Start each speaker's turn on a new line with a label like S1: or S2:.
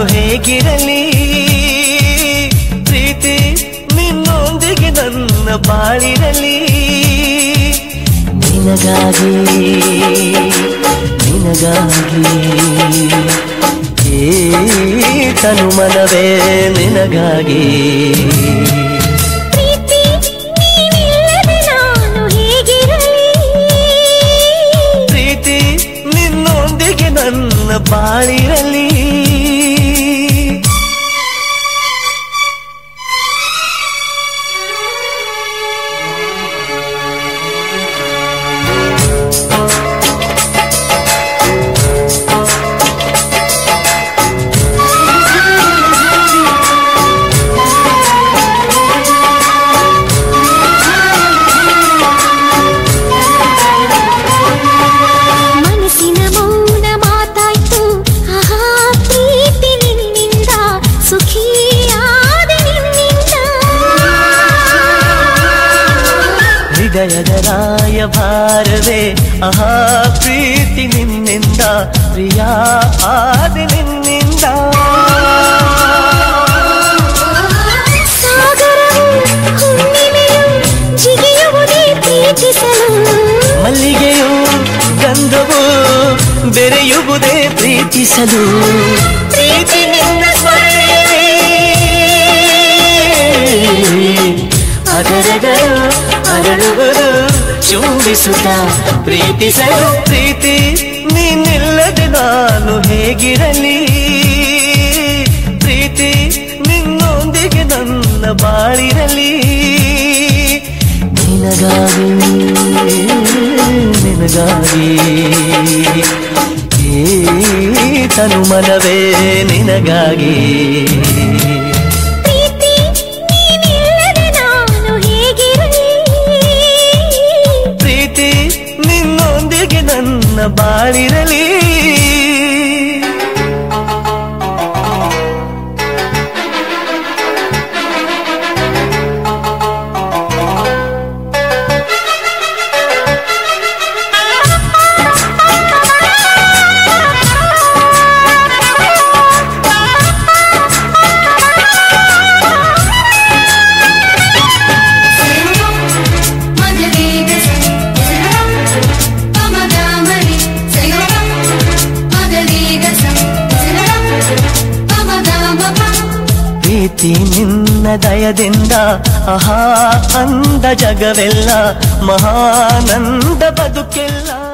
S1: ಹೇಗಿರಲಿ ಪ್ರೀತಿ ನಿನ್ನೊಂದಿಗೆ ನನ್ನ ಬಾಳಿರಲಿ ನಿನಗಾಗಿ ನಿನಗಾಗಿ ಈ ತನು ಮನವೇ ನಿನಗಾಗಿ
S2: ಪ್ರೀತಿ ನೀನಿಲ್ಲದೆ ನಾನು ಹೇಗಿರಲಿ
S1: ಪ್ರೀತಿ ನಿನ್ನೊಂದಿಗೆ ನನ್ನ ಬಾಳಿರಲಿ
S2: ಮನಸ್ಸಿನ ಮೌನ ಮಾತಾಯ್ತು ಆಹಾ ಪ್ರೀತಿ ನಿನ್ನಿಂದ ಸುಖಿಯಾದ ನಿನ್ನಿಂದ
S1: ಹೃದಯದ ರಾಯಭಾರವೇ ಆಹಾ ಪ್ರೀತಿ ನಿನ್ನಿಂದ ಪ್ರಿಯ ಆದ ನಿನ್ನಿಂದ
S2: ಸಾಗರವು ಹುಣ್ಣಿಮೆಯು ಜಿಗಿಯುವುದೇ ಪ್ರೀತಿಸಲು
S1: ಮಲ್ಲಿಗೆಯು ಗಂಧವು ಬೆರೆಯುವುದೇ ಪ್ರೀತಿಸಲು ಪ್ರೀತಿ ನಿನ್ನ ಸ್ಮರಣೆಯೇ. ಅದರಗಳು ಅರಳುವುದು ಚುಂಬಿಸುತ್ತ ಪ್ರೀತಿಸಲು ಪ್ರೀತಿ ನೀನಿಲ್ಲದೆ ನಾನು ಹೇಗಿರಲಿ ಪ್ರೀತಿ ನಿನ್ನೊಂದಿಗೆ ನನ್ನ ಬಾಳಿರಲಿ ನಿನಗಾಗಿ ನಿನಗಾಗಿ ಈ ತನು ಮನವೇ ನಿನಗಾಗಿ
S2: ಪ್ರೀತಿ ನೀನಿಲ್ಲದೆ ನಾನು ಹೇಗಿರಲಿ
S1: ಪ್ರೀತಿ ನಿನ್ನೊಂದಿಗೆ ನನ್ನ ಬಾಳಿರಲಿ ಪ್ರೀತಿ ನಿನ್ನ ದಯದಿಂದ ಆಹಾ ಅಂದ ಜಗವೆಲ್ಲ ಮಹಾನಂದ ಬದುಕೆಲ್ಲ